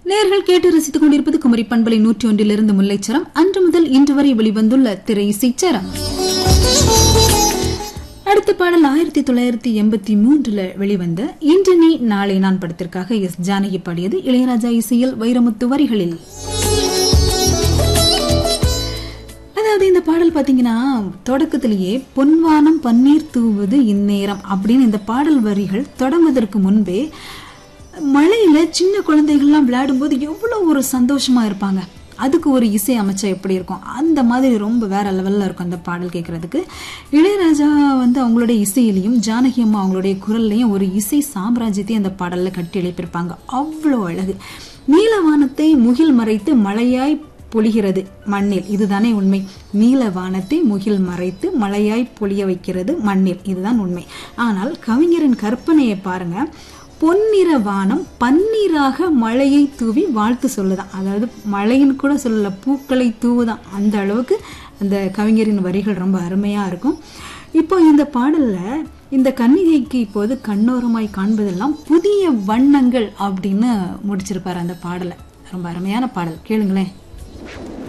நேர்கள் கேட்டு ரசித்துக் கொண்டிருப்பது குமரி பண்பலை நூற்றி ஒன்றிலிருந்து முல்லைச்சரம் அன்று முதல் இன்று வரை வெளிவந்துள்ள திரை இசைச்சரம் அடுத்த பாடல் ஆயிரத்தி தொள்ளாயிரத்தி எண்பத்தி மூன்றுல வெளிவந்த இன்று நீ நாளை நான் படத்திற்காக எஸ் ஜானகி பாடியது இளையராஜா இசையில் வைரமுத்து வரிகளில் அதாவது இந்த பாடல் பாத்தீங்கன்னா தொடக்கத்திலேயே பொன்வானம் பன்னீர் தூவது இந்நேரம் அப்படின்னு இந்த பாடல் வரிகள் தொடங்குவதற்கு முன்பே மழையில சின்ன குழந்தைகள்லாம் விளையாடும்போது எவ்வளவு ஒரு சந்தோஷமா இருப்பாங்க அதுக்கு ஒரு இசை அமைச்சா எப்படி இருக்கும் அந்த மாதிரி ரொம்ப வேற லெவல்ல இருக்கும் அந்த பாடல் கேட்கறதுக்கு இளையராஜா வந்து அவங்களுடைய இசையிலையும் ஜானகி அம்மா அவங்களுடைய குரல்லையும் ஒரு இசை சாம்ராஜ்யத்தையும் அந்த பாடல்ல கட்டி எழுப்பியிருப்பாங்க அவ்வளோ அழகு நீலவானத்தை முகில் மறைத்து மழையாய் பொழிகிறது மண்ணில் இதுதானே உண்மை நீல வானத்தை முகில் மறைத்து மழையாய் பொழிய வைக்கிறது மண்ணில் இதுதான் உண்மை ஆனால் கவிஞரின் கற்பனையை பாருங்க பொன்னிற வானம் பன்னீராக மழையை தூவி வாழ்த்து சொல்லுதான் அதாவது மழையின் கூட சொல்லல பூக்களை தூவுதான் அந்த அளவுக்கு அந்த கவிஞரின் வரிகள் ரொம்ப அருமையா இருக்கும் இப்போ இந்த பாடல்ல இந்த கன்னிகைக்கு இப்போது கண்ணோரமாய் காண்பதெல்லாம் புதிய வண்ணங்கள் அப்படின்னு முடிச்சிருப்பாரு அந்த பாடலை ரொம்ப அருமையான பாடல் கேளுங்களேன்